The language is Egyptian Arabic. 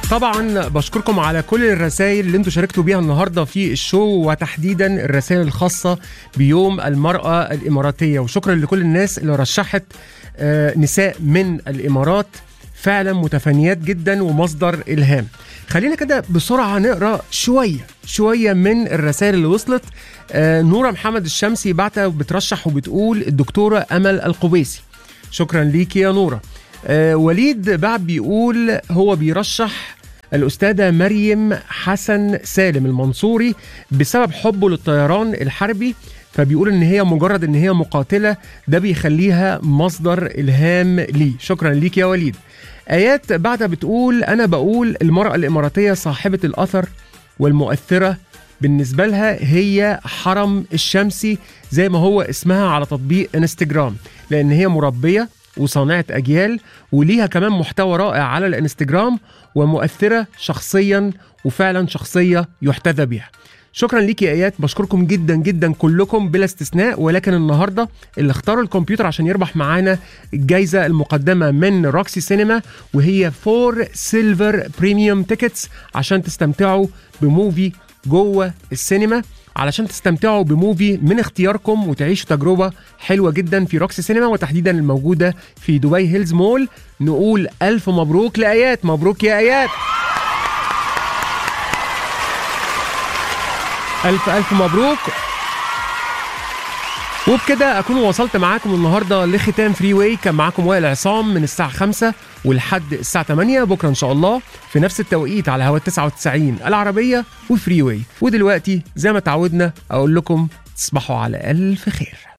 طبعا بشكركم على كل الرسائل اللي انتم شاركتوا بيها النهارده في الشو وتحديدا الرسائل الخاصه بيوم المراه الاماراتيه وشكرا لكل الناس اللي رشحت آه، نساء من الامارات فعلا متفانيات جدا ومصدر الهام خلينا كده بسرعه نقرا شويه شويه من الرسائل اللي وصلت آه، نوره محمد الشمسي بعتها بترشح وبتقول الدكتوره امل القبيسي شكرا ليكي يا نوره آه، وليد بعد بيقول هو بيرشح الأستاذة مريم حسن سالم المنصوري بسبب حبه للطيران الحربي فبيقول ان هي مجرد ان هي مقاتله ده بيخليها مصدر الهام ليه شكرا ليك يا وليد ايات بعدها بتقول انا بقول المراه الاماراتيه صاحبه الاثر والمؤثره بالنسبه لها هي حرم الشمسي زي ما هو اسمها على تطبيق انستجرام لان هي مربيه وصانعه اجيال وليها كمان محتوى رائع على الانستجرام ومؤثره شخصيا وفعلا شخصيه يحتذى بها شكرا ليك يا ايات بشكركم جدا جدا كلكم بلا استثناء ولكن النهارده اللي اختاروا الكمبيوتر عشان يربح معانا الجائزه المقدمه من روكسي سينما وهي فور سيلفر بريميوم تيكتس عشان تستمتعوا بموفي جوه السينما علشان تستمتعوا بموفي من اختياركم وتعيشوا تجربه حلوه جدا في روكسي سينما وتحديدا الموجوده في دبي هيلز مول نقول الف مبروك لايات مبروك يا ايات ألف ألف مبروك وبكده أكون وصلت معاكم النهاردة لختام فري واي كان معاكم وائل عصام من الساعة 5 ولحد الساعة 8 بكرة إن شاء الله في نفس التوقيت على هوا 99 العربية وفري واي ودلوقتي زي ما تعودنا أقول لكم تصبحوا على ألف خير